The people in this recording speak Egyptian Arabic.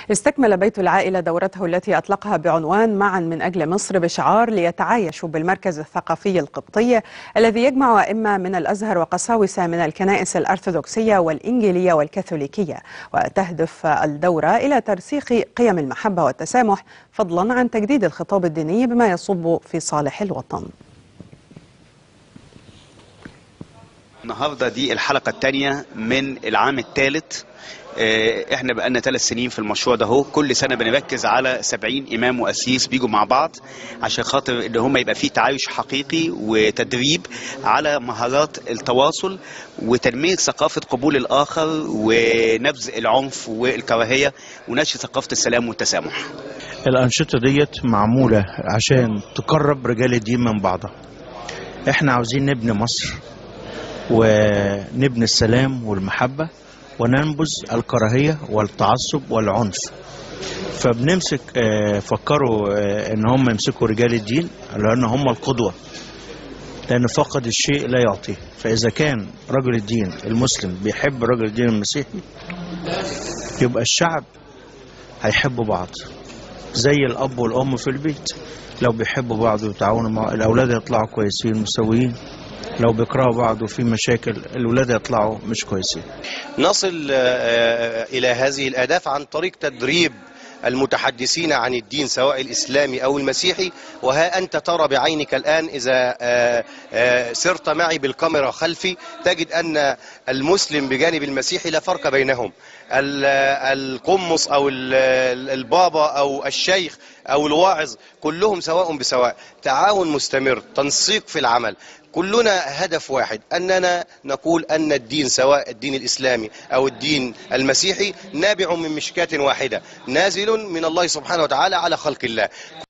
استكمل بيت العائلة دورته التي أطلقها بعنوان معا من أجل مصر بشعار ليتعايشوا بالمركز الثقافي القبطي الذي يجمع أئمة من الأزهر وقساوسة من الكنائس الأرثوذكسية والإنجيلية والكاثوليكية وتهدف الدورة إلى ترسيخ قيم المحبة والتسامح فضلا عن تجديد الخطاب الديني بما يصب في صالح الوطن النهارده دي الحلقه الثانيه من العام الثالث احنا بقالنا ثلاث سنين في المشروع ده اهو كل سنه بنركز على 70 امام واسيس بيجوا مع بعض عشان خاطر ان هم يبقى في تعايش حقيقي وتدريب على مهارات التواصل وتنميه ثقافه قبول الاخر ونبذ العنف والكراهيه ونشر ثقافه السلام والتسامح. الانشطه ديت معموله عشان تقرب رجال الدين من بعضها. احنا عاوزين نبني مصر ونبني السلام والمحبة وننبذ الكراهية والتعصب والعنف فبنمسك فكروا ان هم يمسكوا رجال الدين لان هم القدوة لان فقد الشيء لا يعطيه فاذا كان رجل الدين المسلم بيحب رجل الدين المسيحي يبقى الشعب هيحبوا بعض زي الاب والام في البيت لو بيحبوا بعض ويتعاونوا مع الاولاد يطلعوا كويسين مسويين لو بيكرهوا بعض وفي مشاكل الولاد يطلعوا مش كويسين نصل إلى هذه الأهداف عن طريق تدريب المتحدثين عن الدين سواء الإسلامي أو المسيحي وها أنت ترى بعينك الآن إذا سرت معي بالكاميرا خلفي تجد أن المسلم بجانب المسيحي لا فرق بينهم القمص أو البابا أو الشيخ أو الواعظ كلهم سواء بسواء تعاون مستمر تنسيق في العمل كلنا هدف واحد أننا نقول أن الدين سواء الدين الإسلامي أو الدين المسيحي نابع من مشكاة واحدة نازل من الله سبحانه وتعالى على خلق الله